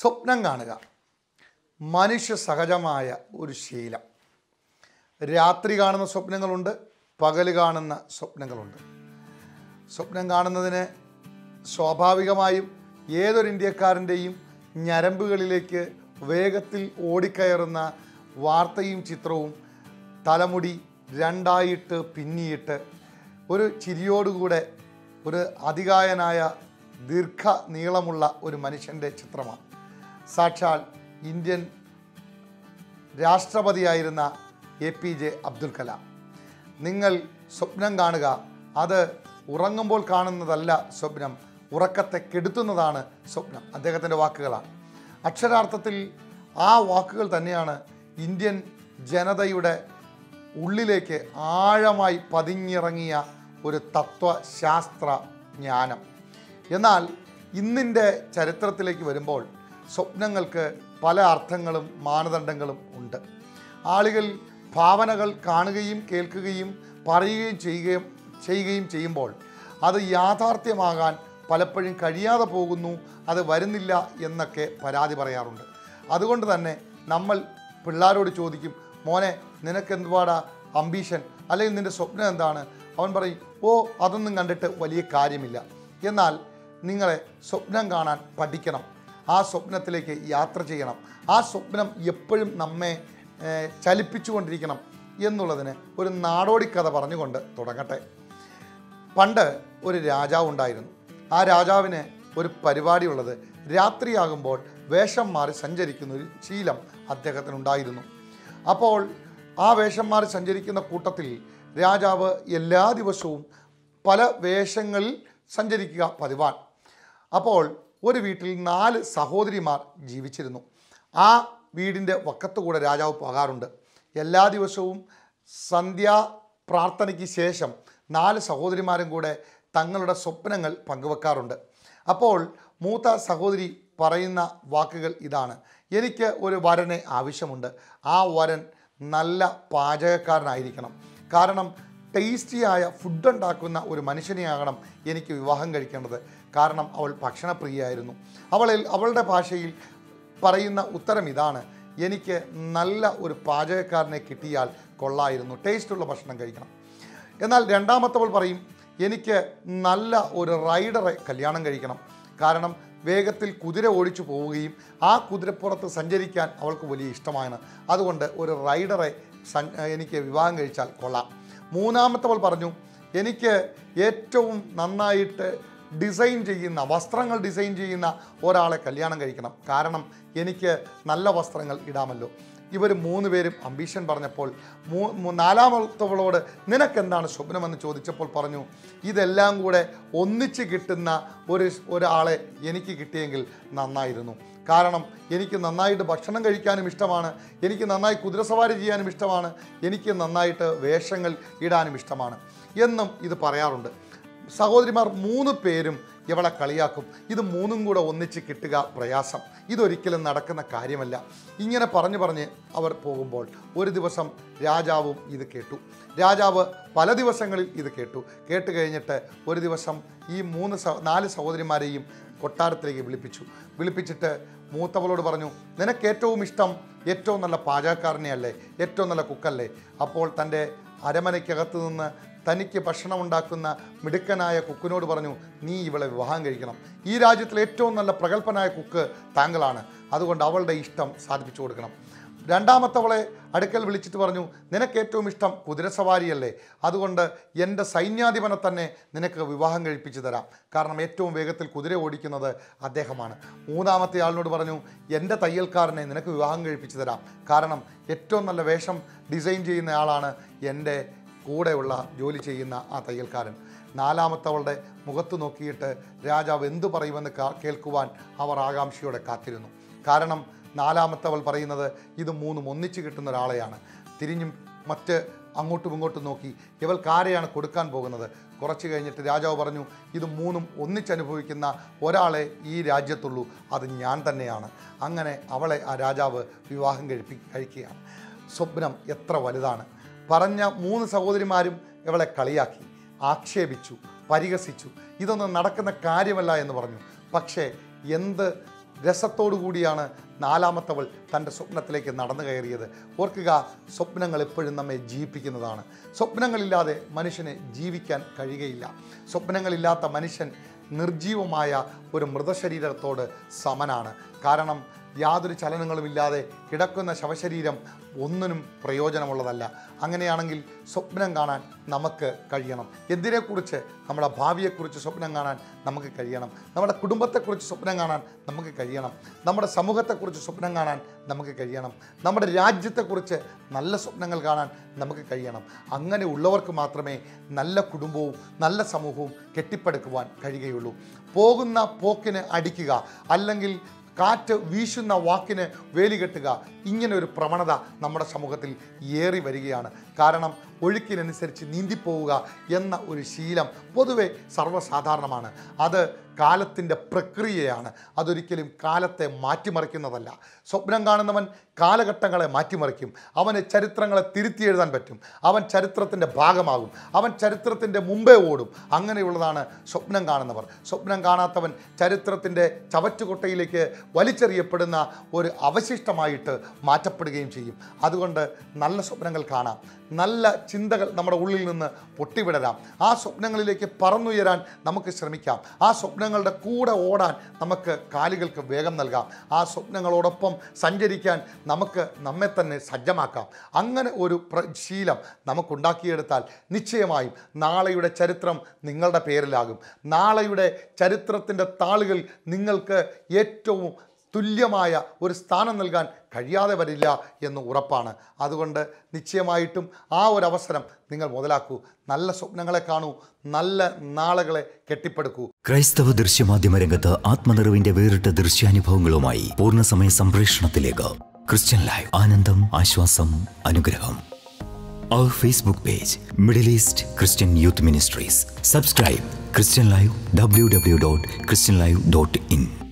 സ്വപ്നം കാണുക മനുഷ്യ സഹജമായ ഒരു ശീലം രാത്രി കാണുന്ന സ്വപ്നങ്ങളുണ്ട് പകൽ കാണുന്ന സ്വപ്നങ്ങളുണ്ട് സ്വപ്നം കാണുന്നതിന് സ്വാഭാവികമായും ഏതൊരു ഇന്ത്യക്കാരൻ്റെയും ഞരമ്പുകളിലേക്ക് വേഗത്തിൽ ഓടിക്കയറുന്ന വാർത്തയും ചിത്രവും തലമുടി രണ്ടായിട്ട് പിന്നിയിട്ട് ഒരു ചിരിയോടുകൂടെ ഒരു അതികായനായ ദീർഘ നീളമുള്ള ഒരു മനുഷ്യൻ്റെ ചിത്രമാണ് സാക്ഷാൽ ഇന്ത്യൻ രാഷ്ട്രപതിയായിരുന്ന A P J Abdul Kalam നിങ്ങൾ സ്വപ്നം കാണുക അത് ഉറങ്ങുമ്പോൾ കാണുന്നതല്ല സ്വപ്നം ഉറക്കത്തെ കെടുത്തുന്നതാണ് സ്വപ്നം അദ്ദേഹത്തിൻ്റെ വാക്കുകളാണ് അക്ഷരാർത്ഥത്തിൽ ആ വാക്കുകൾ തന്നെയാണ് ഇന്ത്യൻ ജനതയുടെ ഉള്ളിലേക്ക് ആഴമായി പതിഞ്ഞിറങ്ങിയ ഒരു തത്വശാസ്ത്ര ജ്ഞാനം എന്നാൽ ഇന്നിൻ്റെ ചരിത്രത്തിലേക്ക് വരുമ്പോൾ സ്വപ്നങ്ങൾക്ക് പല അർത്ഥങ്ങളും മാനദണ്ഡങ്ങളും ഉണ്ട് ആളുകൾ ഭാവനകൾ കാണുകയും കേൾക്കുകയും പറയുകയും ചെയ്യുകയും ചെയ്യുകയും ചെയ്യുമ്പോൾ അത് യാഥാർത്ഥ്യമാകാൻ പലപ്പോഴും കഴിയാതെ പോകുന്നു അത് വരുന്നില്ല എന്നൊക്കെ പരാതി പറയാറുണ്ട് അതുകൊണ്ട് തന്നെ നമ്മൾ പിള്ളേരോട് ചോദിക്കും മോനെ നിനക്ക് എന്തുപാടാ അംബീഷൻ അല്ലെങ്കിൽ നിൻ്റെ സ്വപ്നം എന്താണ് അവൻ പറയും ഓ അതൊന്നും കണ്ടിട്ട് വലിയ കാര്യമില്ല എന്നാൽ നിങ്ങളെ സ്വപ്നം കാണാൻ പഠിക്കണം ആ സ്വപ്നത്തിലേക്ക് യാത്ര ചെയ്യണം ആ സ്വപ്നം എപ്പോഴും നമ്മെ ഏഹ്, ചലിപ്പിച്ചുകൊണ്ടിരിക്കണം എന്നുള്ളതിന് ഒരു നാടോടി കഥ പറഞ്ഞുകൊണ്ട് തുടങ്ങട്ടെ പണ്ട് ഒരു രാജാവ് ഉണ്ടായിരുന്നു ആ രാജാവിന് ഒരു പരിപാടിയുള്ളത് രാത്രിയാകുമ്പോൾ വേഷം മാറി സഞ്ചരിക്കുന്ന ഒരു ശീലം അദ്ദേഹത്തിനുണ്ടായിരുന്നു അപ്പോൾ ആ വേഷം മാറി സഞ്ചരിക്കുന്ന കൂട്ടത്തിൽ രാജാവ് എല്ലാ ദിവസവും പല വേഷങ്ങളിൽ സഞ്ചരിക്കുക പതിവാണ് അപ്പോൾ ഒരു വീട്ടിൽ നാല് സഹോദരിമാർ ജീവിച്ചിരുന്നു ആ വീടിൻ്റെ വക്കത്തുകൂടെ രാജാവ് പോകാറുണ്ട് എല്ലാ ദിവസവും സന്ധ്യാ പ്രാർത്ഥനയ്ക്ക് ശേഷം നാല് സഹോദരിമാരും കൂടെ തങ്ങളുടെ സ്വപ്നങ്ങൾ പങ്കുവെക്കാറുണ്ട് അപ്പോൾ മൂത്ത സഹോദരി പറയുന്ന വാക്കുകൾ ഇതാണ് എനിക്ക് ഒരു വരനെ ആവശ്യമുണ്ട് ആ വരൻ നല്ല പാചകക്കാരനായിരിക്കണം കാരണം ടേസ്റ്റിയായ ഫുഡ് ഉണ്ടാക്കുന്ന ഒരു മനുഷ്യനെയാകണം എനിക്ക് വിവാഹം കഴിക്കേണ്ടത് കാരണം അവൾ ഭക്ഷണപ്രിയയായിരുന്നു അവളിൽ അവളുടെ ഭാഷയിൽ പറയുന്ന ഉത്തരം ഇതാണ് എനിക്ക് നല്ല ഒരു പാചകക്കാരനെ കിട്ടിയാൽ കൊള്ളായിരുന്നു ടേസ്റ്റുള്ള ഭക്ഷണം കഴിക്കണം എന്നാൽ രണ്ടാമത്തവൾ പറയും എനിക്ക് നല്ല ഒരു റൈഡറെ കല്യാണം കഴിക്കണം കാരണം വേഗത്തിൽ കുതിര ഓടിച്ചു പോവുകയും ആ കുതിരപ്പുറത്ത് സഞ്ചരിക്കാൻ അവൾക്ക് വലിയ ഇഷ്ടമാണ് അതുകൊണ്ട് ഒരു റൈഡറെ സൻ എനിക്ക് വിവാഹം കഴിച്ചാൽ കൊള്ളാം മൂന്നാമത്തവൾ പറഞ്ഞു എനിക്ക് ഏറ്റവും നന്നായിട്ട് ഡിസൈൻ ചെയ്യുന്ന വസ്ത്രങ്ങൾ ഡിസൈൻ ചെയ്യുന്ന ഒരാളെ കല്യാണം കഴിക്കണം കാരണം എനിക്ക് നല്ല വസ്ത്രങ്ങൾ ഇടാമല്ലോ ഇവർ മൂന്ന് പേരും അംബീഷൻ പറഞ്ഞപ്പോൾ മൂ മൂ- നാലാമത്തവളോട് നിനക്കെന്താണ് സ്വപ്നമെന്ന് ചോദിച്ചപ്പോൾ പറഞ്ഞു ഇതെല്ലാം കൂടെ ഒന്നിച്ച് കിട്ടുന്ന ഒരു ഒരാളെ എനിക്ക് കിട്ടിയെങ്കിൽ നന്നായിരുന്നു കാരണം എനിക്ക് നന്നായിട്ട് ഭക്ഷണം കഴിക്കാനും ഇഷ്ടമാണ് എനിക്ക് നന്നായി കുതിരസവാരി ചെയ്യാനും ഇഷ്ടമാണ് എനിക്ക് നന്നായിട്ട് വേഷങ്ങൾ ഇടാനും ഇഷ്ടമാണ് എന്നും ഇത് പറയാറുണ്ട് സഹോദരിമാർ മൂന്ന് പേരും ഇവളെ കളിയാക്കും ഇത് മൂന്നും കൂടെ ഒന്നിച്ച് കിട്ടുക പ്രയാസം ഇതൊരിക്കലും നടക്കുന്ന കാര്യമല്ല ഇങ്ങനെ പറഞ്ഞു പറഞ്ഞ് അവർ പോകുമ്പോൾ ഒരു ദിവസം രാജാവും ഇത് കേട്ടു രാജാവ് പല ദിവസങ്ങളിൽ ഇത് കേട്ടു കേട്ട് കഴിഞ്ഞിട്ട് ഒരു ദിവസം ഈ മൂന്ന് സഹ നാല് സഹോദരിമാരെയും കൊട്ടാരത്തിലേക്ക് വിളിപ്പിച്ചു വിളിപ്പിച്ചിട്ട് മൂത്തവളോട് പറഞ്ഞു നിനക്ക് ഏറ്റവും ഇഷ്ടം ഏറ്റവും നല്ല പാചകക്കാരനെയല്ലേ ഏറ്റവും നല്ല കുക്കല്ലേ അപ്പോൾ തൻ്റെ അരമനയ്ക്കകത്ത് നിന്ന് തനിക്ക് ഭക്ഷണം ഉണ്ടാക്കുന്ന മിടുക്കനായ കുക്കിനോട് പറഞ്ഞു നീ ഇവളെ വിവാഹം കഴിക്കണം ഈ രാജ്യത്തിലെ ഏറ്റവും നല്ല പ്രഗത്ഭനായ കുക്ക് താങ്കളാണ് അതുകൊണ്ട് അവളുടെ ഇഷ്ടം സാധിപ്പിച്ചു കൊടുക്കണം രണ്ടാമത്തവളെ അടുക്കൽ വിളിച്ചിട്ട് പറഞ്ഞു നിനക്ക് ഏറ്റവും ഇഷ്ടം കുതിരസവാരിയല്ലേ അതുകൊണ്ട് എൻ്റെ സൈന്യാധിപനെ തന്നെ നിനക്ക് വിവാഹം കഴിപ്പിച്ചു തരാം കാരണം ഏറ്റവും വേഗത്തിൽ കുതിര ഓടിക്കുന്നത് അദ്ദേഹമാണ് മൂന്നാമത്തെ ആളിനോട് പറഞ്ഞു എൻ്റെ തയ്യൽക്കാരനെ നിനക്ക് വിവാഹം കഴിപ്പിച്ചു തരാം കാരണം ഏറ്റവും നല്ല വേഷം ഡിസൈൻ ചെയ്യുന്ന ആളാണ് എൻ്റെ കൂടെയുള്ള ജോലി ചെയ്യുന്ന ആ തയ്യൽക്കാരൻ നാലാമത്തവളുടെ മുഖത്ത് നോക്കിയിട്ട് രാജാവ് എന്തു പറയുമെന്ന് കാ- കേൾക്കുവാൻ അവർ ആകാംക്ഷയോടെ കാത്തിരുന്നു കാരണം നാലാമത്തവൾ പറയുന്നത് ഇത് മൂന്നും ഒന്നിച്ച് കിട്ടുന്ന ഒരാളെയാണ് തിരിഞ്ഞും മറ്റ് അങ്ങോട്ടും ഇങ്ങോട്ടും നോക്കി ഇവൾക്ക് ആരെയാണ് കൊടുക്കാൻ പോകുന്നത് കുറച്ച് കഴിഞ്ഞിട്ട് രാജാവ് പറഞ്ഞു ഇത് മൂന്നും ഒന്നിച്ചനുഭവിക്കുന്ന ഒരാളെ ഈ രാജ്യത്തുള്ളൂ അത് ഞാൻ തന്നെയാണ് അങ്ങനെ അവളെ ആ രാജാവ് വിവാഹം കഴിപ്പി കഴിക്കുകയാണ് സ്വപ്നം എത്ര വലുതാണ് പറഞ്ഞ മൂന്ന് സഹോദരിമാരും ഇവളെ കളിയാക്കി ആക്ഷേപിച്ചു പരിഹസിച്ചു ഇതൊന്നും നടക്കുന്ന കാര്യമല്ല എന്ന് പറഞ്ഞു പക്ഷേ എന്ത് രസത്തോടു കൂടിയാണ് നാലാമത്തവൾ തൻ്റെ സ്വപ്നത്തിലേക്ക് നടന്നു കയറിയത് ഓർക്കുക സ്വപ്നങ്ങൾ എപ്പോഴും നമ്മെ ജീവിപ്പിക്കുന്നതാണ് സ്വപ്നങ്ങളില്ലാതെ മനുഷ്യന് ജീവിക്കാൻ കഴിയുകയില്ല സ്വപ്നങ്ങളില്ലാത്ത മനുഷ്യൻ നിർജീവമായ ഒരു മൃതശരീരത്തോട് സമനാണ് കാരണം യാതൊരു ചലനങ്ങളുമില്ലാതെ കിടക്കുന്ന ശവശരീരം ഒന്നിനും പ്രയോജനമുള്ളതല്ല അങ്ങനെയാണെങ്കിൽ സ്വപ്നം കാണാൻ നമുക്ക് കഴിയണം എന്തിനെക്കുറിച്ച് നമ്മുടെ ഭാവിയെക്കുറിച്ച് സ്വപ്നം കാണാൻ നമുക്ക് കഴിയണം നമ്മുടെ കുടുംബത്തെക്കുറിച്ച് സ്വപ്നം കാണാൻ നമുക്ക് കഴിയണം നമ്മുടെ സമൂഹത്തെക്കുറിച്ച് സ്വപ്നം കാണാൻ നമുക്ക് കഴിയണം നമ്മുടെ രാജ്യത്തെക്കുറിച്ച് നല്ല സ്വപ്നങ്ങൾ കാണാൻ നമുക്ക് കഴിയണം അങ്ങനെ ഉള്ളവർക്ക് മാത്രമേ നല്ല കുടുംബവും നല്ല സമൂഹവും കെട്ടിപ്പടുക്കുവാൻ കഴിയുകയുള്ളൂ പോകുന്ന പോക്കിന് അടിക്കുക അല്ലെങ്കിൽ കാറ്റ് വീശുന്ന വാക്കിന് വേലി കെട്ടുക ഇങ്ങനെ ഒരു പ്രവണത നമ്മുടെ സമൂഹത്തിൽ ഏറി വരികയാണ് കാരണം ഒഴുക്കിനനുസരിച്ച് നീന്തിപ്പോവുക എന്ന ഒരു ശീലം പൊതുവെ സർവ്വസാധാരണമാണ് അത് കാലത്തിൻ്റെ പ്രക്രിയയാണ് അതൊരിക്കലും കാലത്തെ മാറ്റിമറിക്കുന്നതല്ല സ്വപ്നം കാണുന്നവൻ കാലഘട്ടങ്ങളെ മാറ്റിമറിക്കും അവന് ചരിത്രങ്ങളെ തിരുത്തി എഴുതാൻ പറ്റും അവൻ ചരിത്രത്തിൻ്റെ ഭാഗമാകും അവൻ ചരിത്രത്തിൻ്റെ മുമ്പേ ഓടും അങ്ങനെയുള്ളതാണ് സ്വപ്നം കാണുന്നവർ സ്വപ്നം കാണാത്തവൻ ചരിത്രത്തിൻ്റെ ചവറ്റുകൊട്ടയിലേക്ക് വലിച്ചെറിയപ്പെടുന്ന ഒരു അവശിഷ്ടമായിട്ട് മാറ്റപ്പെടുകയും ചെയ്യും അതുകൊണ്ട് നല്ല സ്വപ്നങ്ങൾ കാണാം നല്ല ചിന്തകൾ നമ്മുടെ ഉള്ളിൽ നിന്ന് പൊട്ടിവിടരാം ആ സ്വപ്നങ്ങളിലേക്ക് പറന്നുയരാൻ നമുക്ക് ശ്രമിക്കാം ആ സ്വപ്നങ്ങളുടെ കൂടെ ഓടാൻ നമുക്ക് കാലുകൾക്ക് വേഗം നൽകാം ആ സ്വപ്നങ്ങളോടൊപ്പം സഞ്ചരിക്കാൻ നമുക്ക് നമ്മെ തന്നെ സജ്ജമാക്കാം അങ്ങനെ ഒരു പ്ര- ശീലം നമുക്കുണ്ടാക്കിയെടുത്താൽ നിശ്ചയമായും നാളെയുടെ ചരിത്രം നിങ്ങളുടെ പേരിലാകും നാളെയുടെ ചരിത്രത്തിൻ്റെ താളുകൾ നിങ്ങൾക്ക് ഏറ്റവും തുല്യമായ ഒരു സ്ഥാനം നൽകാൻ കഴിയാതെ വരില്ല എന്ന് ഉറപ്പാണ് അതുകൊണ്ട് നിശ്ചയമായിട്ടും ആ ഒരു അവസരം നിങ്ങൾ മുതലാക്കൂ നല്ല സ്വപ്നങ്ങളെ കാണൂ നല്ല നാളുകളെ കെട്ടിപ്പടുക്കൂ ക്രൈസ്തവ ദൃശ്യമാധ്യമ രംഗത്ത് ആത്മനിറവിന്റെ വേറിട്ട ദൃശ്യാനുഭവങ്ങളുമായി പൂർണ്ണസമയ സംപ്രേഷണത്തിലേക്ക് ക്രിസ്ത്യൻ ലൈവ് ആനന്ദം ആശ്വാസം അനുഗ്രഹം അവർ Facebook page Middle East Christian youth ministries subscribe Christian live W W dot Christian live dot in